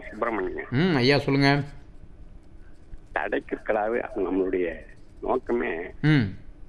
சுப்பிரமணியன் ம் ஐயா சொல்லுங்க தடைக்கற்களாவே நம்மளுடைய நோக்கமே ம்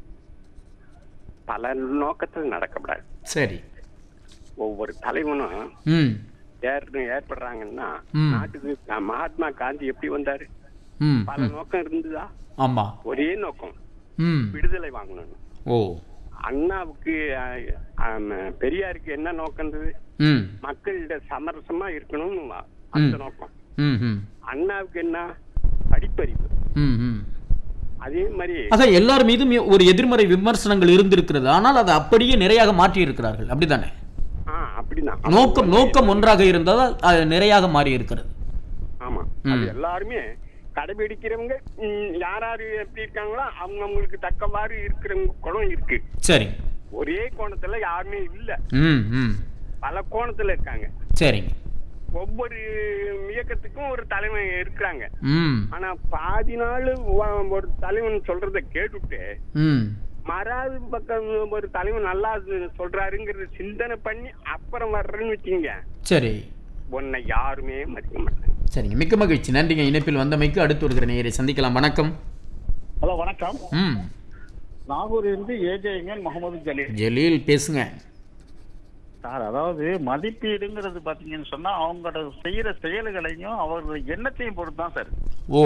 பல நோக்கத்தில் நடக்கப்படாது சரி ஒவ்வொரு தலைவனும் ம் ஏற் ஏற்படுறாங்கன்னா ம். நாட்டுக்கு அஹ், மகாத்மா காந்தி எப்படி வந்தாரு ம் பல நோக்கம் இருந்ததா ஆமாம் ஒரே நோக்கம் ம் விடுதலை வாங்கணும் ஓ அண்ணாவுக்கு அஹ், அஹ், பெரியாருக்கு என்ன நோக்கம் இருந்தது ம் மக்களிட சமரசமா இருக்கணும்னு அந்த ம். நோக்கம் ம் ம் அண்ணாவுக்கு என்ன படிப்பறிவு ம் ம் அதே மாதிரி ஆக எல்லார் மீதும் ஒரு எதிர்மறை விமர்சனங்கள் இருந்திருக்கிறது ஆனால் அதை அப்படியே நிறையாக மாற்றி இருக்கிறார்கள் அப்படித்தானே ஆ அப்படிதான் நோக்கம் நோக்கம் ஒன்றாக இருந்ததால் அது நிறையாக மாறி இருக்கிறது ஆமா ம். அது எல்லாருமே கடைபிடிக்கிறவங்க ம், யார் யாரு எப்படி இருக்காங்களோ அவங்க அவங்களுக்கு தக்கவாறு இருக்கிறவங்க குணம் இருக்கு சரி ஒரே கோணத்துல யாருமே இல்ல ம் ம் பல கோணத்துல இருக்காங்க சரிங்க ஒவ்வொரு இயக்கத்துக்கும் ஒரு தலைவன் இருக்கிறாங்க ம் ஆனா பாதி நாள் வ- ஒரு தலைவன் சொல்றத கேட்டுட்டு ம் மறாவது பக்கம் ஒரு தலைவன் நல்லா சொல்றாருங்கிறத சிந்தனை பண்ணி அப்புறம் வர்றேன்னு வச்சுங்க சரி உன்னை யாருமே மதிக்க மாட்டாங்க சரிங்க மிக்க மகிழ்ச்சி நன்றிங்க இணைப்பில் வந்தமைக்கு அடுத்து வருகிற நேயரை சந்திக்கலாம் வணக்கம் ஹலோ வணக்கம் ம் நாகூரிலிருந்து ஏஜேஎன் முகமது ஜலீல் ஜலீல் பேசுங்க சார் அதாவது மதிப்பீடுங்கிறது பாத்தீங்கன்னு சொன்னா அவங்களோட செய்யற செயல்களையும் அவர்களோட எண்ணத்தையும் பொறுத்து தான் சார் ஓ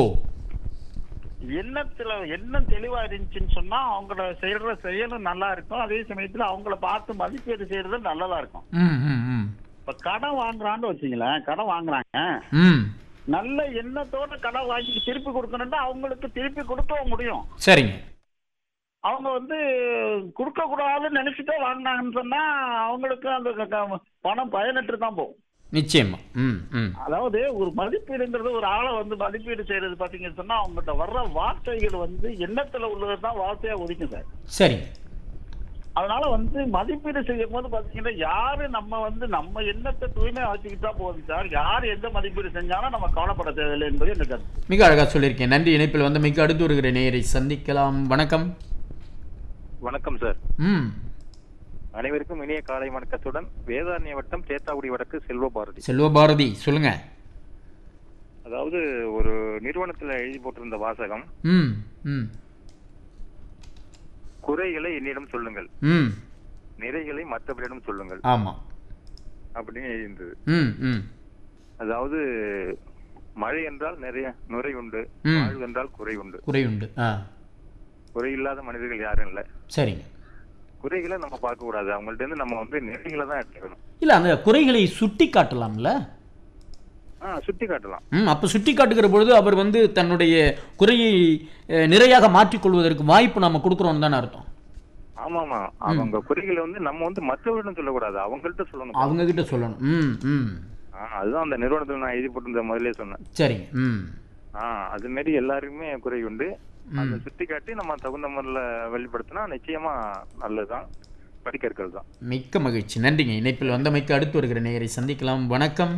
எண்ணத்துல எண்ணம் தெளிவா இருந்துச்சுன்னு சொன்னா அவங்களோட செய்யற செயலும் நல்லா இருக்கும் அதே சமயத்துல அவங்கள பார்த்து மதிப்பீடு செய்யறது நல்லதா இருக்கும் ம் ம் ம் இப்ப கடன் வாங்குறான்னு வச்சுங்களேன் கடன் வாங்குறாங்க ம் நல்ல எண்ணத்தோட கடன் வாங்கி திருப்பி கொடுக்கணும்னா அவங்களுக்கு திருப்பி கொடுக்கவும் முடியும் சரிங்க அவங்க வந்து கொடுக்க கூடாதுன்னு நினைச்சுட்டே வாங்கினாங்கன்னு சொன்னா அவங்களுக்கு அந்த க- க- பணம் பயனற்று தான் போகும் நிச்சயமா ம் ம் அதாவது ஒரு மதிப்பீடுங்கிறது ஒரு ஆளை வந்து மதிப்பீடு செய்யறது பாத்தீங்கன்னு சொன்னா அவங்ககிட்ட வர்ற வார்த்தைகள் வந்து எண்ணத்துல உள்ளது தான் வார்த்தையா ஒதுக்கும் சார் சரிங்க அதனால வந்து மதிப்பீடு செய்யும் போது பாத்தீங்கன்னா யாரு நம்ம வந்து நம்ம எண்ணத்தை தூய்மையா வச்சுக்கிட்டா போதும் சார் யார் எந்த மதிப்பீடு செஞ்சாலும் நம்ம கவலைப்பட தேவையில்லை என்பது எனக்கு கருத்து மிக அழகா சொல்லியிருக்கேன் நன்றி இணைப்பில் வந்தமைக்கு அடுத்து வருகிற நேயரை சந்திக்கலாம் வணக்கம் வணக்கம் சார் ம் அனைவருக்கும் இனிய காலை வணக்கத்துடன் வேதாரண்ய வட்டம் தேத்தாக்குடி வடக்கு செல்வ பாரதி செல்வபாரதி சொல்லுங்க அதாவது ஒரு நிறுவனத்துல எழுதி போட்டிருந்த வாசகம் ம் ம் குறைகளை என்னிடம் சொல்லுங்கள் ம் நிறைகளை மற்றவரிடம் சொல்லுங்கள் ஆமாம் அப்படின்னு எழுதியிருந்தது ம் ம் அதாவது மழை என்றால் நிறைய நுரை உண்டு ம். வாழ்வு என்றால் குறை உண்டு குறை உண்டு ஆ குறை இல்லாத மனிதர்கள் யாரும் இல்ல சரிங்க குறைகளை நம்ம பார்க்க கூடாது அவங்கள்ட்ட இருந்து நம்ம வந்து நிறைகளை தான் எடுத்துக்கணும் இல்லை அந்த குறைகளை சுட்டி காட்டலாம்ல ஆ சுட்டி காட்டலாம் ம் அப்போ சுட்டி காட்டுகிற பொழுது அவர் வந்து தன்னுடைய குறையை அஹ், நிறையாக மாற்றிக்கொள்வதற்கு வாய்ப்பு நம்ம கொடுக்குறோம்னு தானே அர்த்தம் ஆமா ஆமா அவங்க குறைகளை வந்து நம்ம வந்து மற்றவரிடம் சொல்லக்கூடாது அவங்கள்ட்ட சொல்லணும் அவங்க கிட்ட சொல்லணும் ம் ம் ஆ, அதுதான் அந்த நிறுவனத்துல நான் எழுதி போட்டிருந்த முதல்ல சொன்னேன் சரிங்க ம் ஆ அது மாரி எல்லாருக்குமே குறை உண்டு அதை ம் சுட்டி காட்டி நம்ம தகுந்த முறையில் வெளிப்படுத்தினா நிச்சயமா நல்லதுதான் படிக்கற்கள் தான் மிக்க மகிழ்ச்சி நன்றிங்க இணைப்பில் வந்தமைக்கு அடுத்து வருகிற நேயரை சந்திக்கலாம் வணக்கம்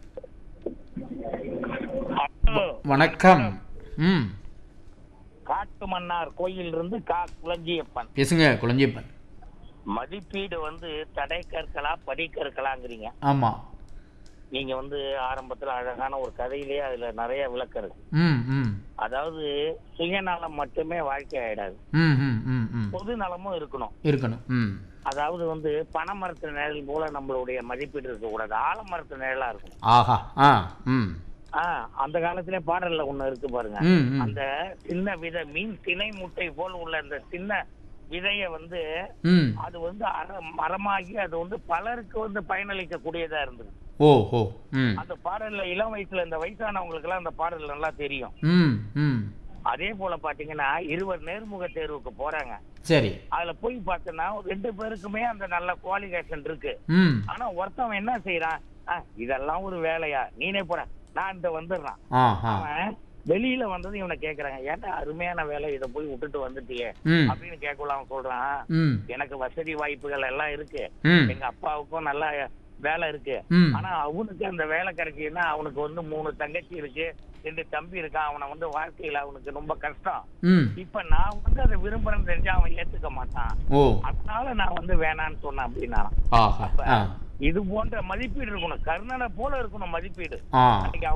வணக்கம் ம் காட்டு மன்னார் கோயில் இருந்து கா குளஞ்சியப்பன் பேசுங்க குழந்தையப்பன் மதிப்பீடு வந்து தடை கற்களா படிக்கற்களாங்கிறீங்க ஆமாம் நீங்க வந்து ஆரம்பத்துல அழகான ஒரு கதையிலேயே அதுல நிறைய விளக்கம் இருக்கு ம் ம் அதாவது சுயநலம் மட்டுமே வாழ்க்கை ஆயிடாது ம் ம் ம் ம் பொது நலமும் இருக்கணும் இருக்கணும் ம் அதாவது வந்து பனைமரத்து நிழல் போல நம்மளுடைய மதிப்பீடு இருக்கக்கூடாது ஆலமரத்து நிழலா இருக்கணும் ஆஹா ஆ ம் ஆஹ் அந்த காலத்திலே பாடல்ல ஒண்ணு இருக்கு பாருங்க ம் ம் அந்த சின்ன விதை மீன் திணை முட்டை போல் உள்ள அந்த சின்ன விதைய வந்து ம் அது வந்து அர- மரமாகி அது வந்து பலருக்கு வந்து பயனளிக்க கூடியதா இருந்தது ஓ ஓ ம் அந்த பாடல்ல இளம் வயசுல இந்த வயசானவங்களுக்கு எல்லாம் அந்த பாடல் நல்லா தெரியும் ம் ம் அதே போல பாத்தீங்கன்னா இருவர் நேர்முக தேர்வுக்கு போறாங்க சரி அதுல போய் பார்த்தோன்னா ரெண்டு பேருக்குமே அந்த நல்ல குவாலிஃபிகேஷன் இருக்கு ம் ஆனா ஒருத்தவன் என்ன செய்யறான் "ஆ, இதெல்லாம் ஒரு வேலையா நீனே போற நான் இந்த வந்துடுறான் ஆ ஆ அவன் வெளியில வந்தது இவனை கேக்குறாங்க ஏன்டா அருமையான வேலை இதை போய் விட்டுட்டு வந்துட்டியே ம் அப்படின்னு கேட்கல அவன் சொல்றான் ம் எனக்கு வசதி வாய்ப்புகள் எல்லாம் இருக்கு ம் எங்க அப்பாவுக்கும் நல்ல வேலை இருக்கு ம் ஆனா அவனுக்கு அந்த வேலை கிடைக்குதுன்னா அவனுக்கு வந்து மூணு தங்கச்சி இருக்கு ரெண்டு தம்பி இருக்கான் அவனை வந்து வாழ்க்கையில அவனுக்கு ரொம்ப கஷ்டம் ம் இப்ப நான் வந்து அதை விரும்புறேன்னு தெரிஞ்சா அவன் ஏத்துக்க மாட்டான் ஓ அதனால நான் வந்து வேணான்னு சொன்னேன் அப்படின்னா ஆஹா ஆ இது போன்ற மதிப்பீடு இருக்கணும் கர்ணனை போல இருக்கணும் மதிப்பீடு ஆ அன்னைக்கு